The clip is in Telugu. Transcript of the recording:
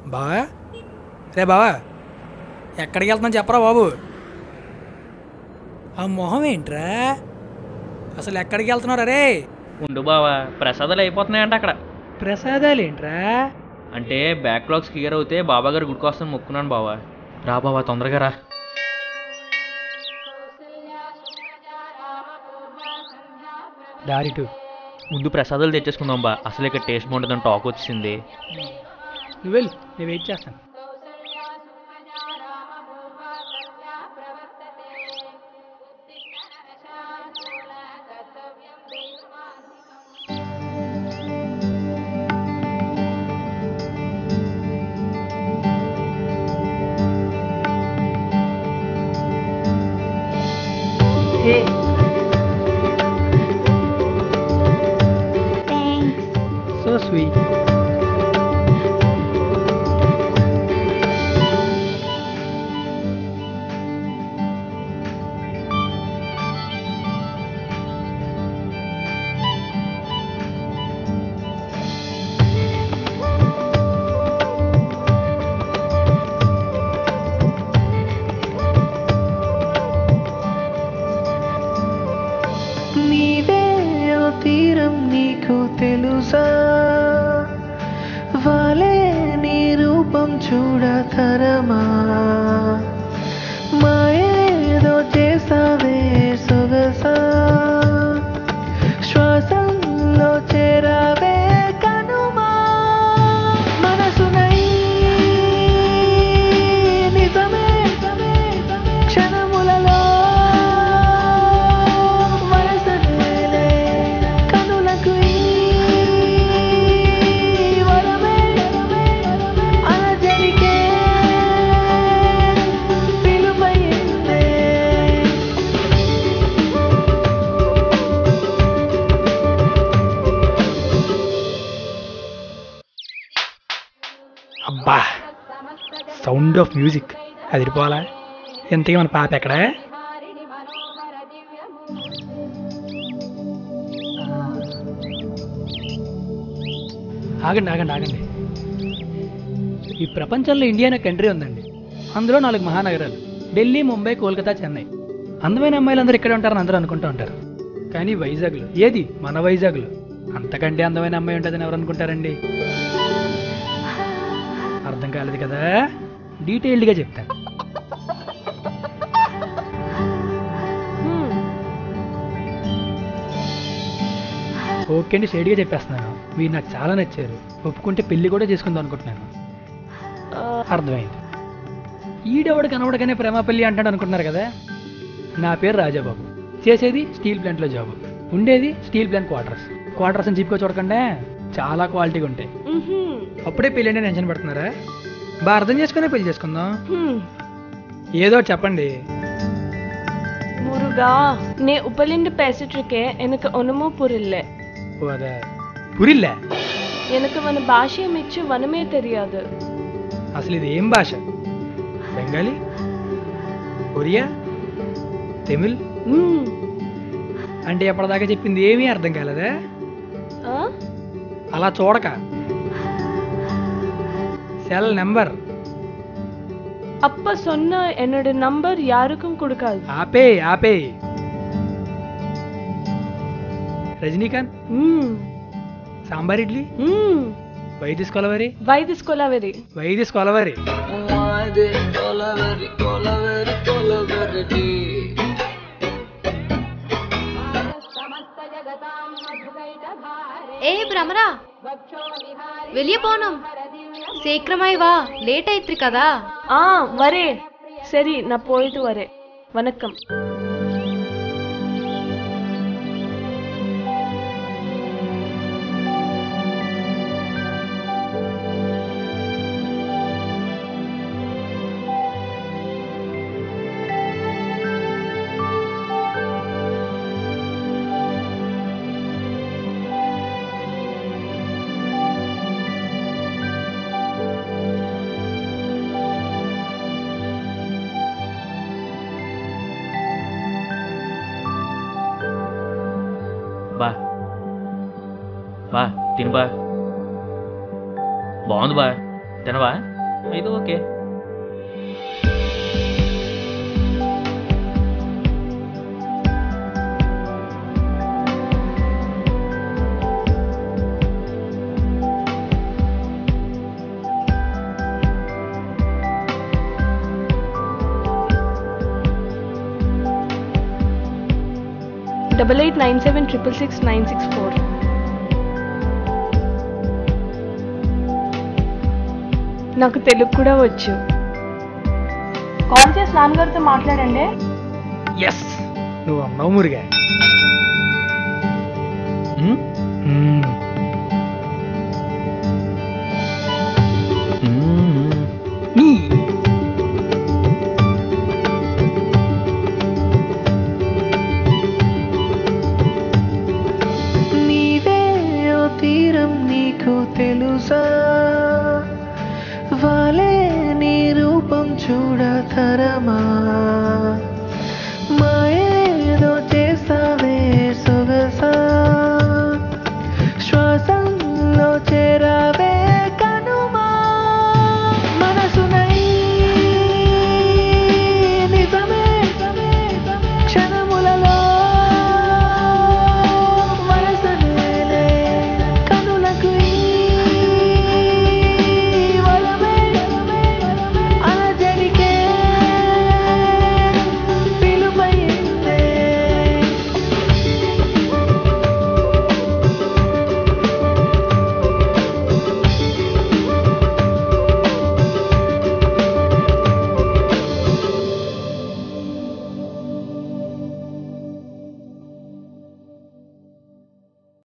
బావా రే బావా ఎక్కడికి వెళ్తున్నా చెప్పరా బాబు ఆ మొహం ఏంట్రా అసలు ఎక్కడికి వెళ్తున్నారా రే ఉండు బావా ప్రసాదాలు అయిపోతున్నాయంట అక్కడ ప్రసాదాలు ఏంట్రా అంటే బ్యాక్లాగ్స్ క్లియర్ అవుతే బాబా గారు గుడికి వస్తాను మొక్కున్నాను బావా రా బావా తొందరగా రా దారిటు ముందు ప్రసాదాలు తెచ్చేసుకుందాం బా అసలు ఇక్కడ టేస్ట్ బాగుంటుందని టాక్ వచ్చింది నువ్వు వెళ్ళు నేను వెయిట్ చేస్తాను సో స్వీట్ నీవే ఓ తీరం నీకు తెలుసా వాలే నీ రూపం చూడతరమా మాయేదో చేసావే సొగసా శ్వాసంలో చేరావే కనుమా మనసునై నిజమే క్షణములలో వరసనేలే కనులకు ఈ వరమే అలజడికే పిలుపయిందే అబ్బా సౌండ్ ఆఫ్ మ్యూజిక్ అదిరిపోవాలా ఎంతకీ మన పాప ఎక్కడ ఆగండి ఆగండి ఆగండి ఈ ప్రపంచంలో ఇండియా అనే కంట్రీ ఉందండి అందులో నాలుగు మహానగరాలు ఢిల్లీ ముంబై కోల్కతా చెన్నై అందమైన అమ్మాయిలు అందరూ ఇక్కడే ఉంటారని అందరూ అనుకుంటూ ఉంటారు కానీ వైజాగ్లో ఏది మన వైజాగ్లో అంతకంటే అందమైన అమ్మాయి ఉంటుందని ఎవరు అనుకుంటారండి అర్థం కాలేదు కదా డీటెయిల్డ్గా చెప్తాను ఓకే అండి షేడ్గా చెప్పేస్తున్నాను మీరు నాకు చాలా నచ్చారు ఒప్పుకుంటే పెళ్లి కూడా చేసుకుందాం అనుకుంటున్నాను అర్థమైంది ఈడెవడు కనవడగానే ప్రేమ పెళ్లి అంటాడు అనుకుంటున్నారు కదా నా పేరు రాజాబాబు చేసేది స్టీల్ ప్లాంట్లో జాబ్ ఉండేది స్టీల్ ప్లాంట్ క్వార్టర్స్ క్వార్టర్స్ అని జీప్కో చూడకుండా చాలా క్వాలిటీగా ఉంటాయి అప్పుడే పెళ్ళి అంటే టెన్షన్ పడుతున్నారా బాగా అర్థం చేసుకునే పెళ్లి చేసుకుందాం ఏదో ఒకటి చెప్పండి முருகா நீ உப்பலிண்டு பேசிட்டு இருக்கேன் எனக்கு ஒண்ணுமோ புரியல ఓ అదే పురిల్లే எனக்கு మన భాష మిచ్చి వనమే తెలియదు అసలు ఇది ఏం భాష బెంగాలీ ఒరియా తమిళ్ మ్మ్. అంటే ఎప్పటిదాకా చెప్పింది ఏమీ అర్థం కాలేదా ఆ? అలా చూడక సెల్ నెంబర్ அப்ப சொன்ன என்னோட நம்பர் யாருக்கும் கொடுக்காது ఆపే ఆపే రజనీకాంత్ మ్మ్. సాంబార్ ఇడ్లీ మ్మ్. వై తీసుకోలవరి వై తీసుకోలేవరి వై తీసుకోలవరి ஏய் భ్రమరా வெளியே போனோம் சீக்கிரமாய் வா லேட் ஆயிற்று కదా ఆ వరే సరి నా పోయిదు వరే వనక్కం బా బా తిను బా బాగుంది బా తినవా అయితే okay double eight nine seven triple six nine six four నాకు తెలుగు కూడా వచ్చు కాల్ చేసి నాన్నగారితో మాట్లాడండి ఎస్ నువ్వు అన్నావు మురిగా ఉమ్, మ్మ్. ఉమ్, నీ. నీవే ఓ తీరం నీకు తెలుసా వాలే నీ రూపం చూడతరమా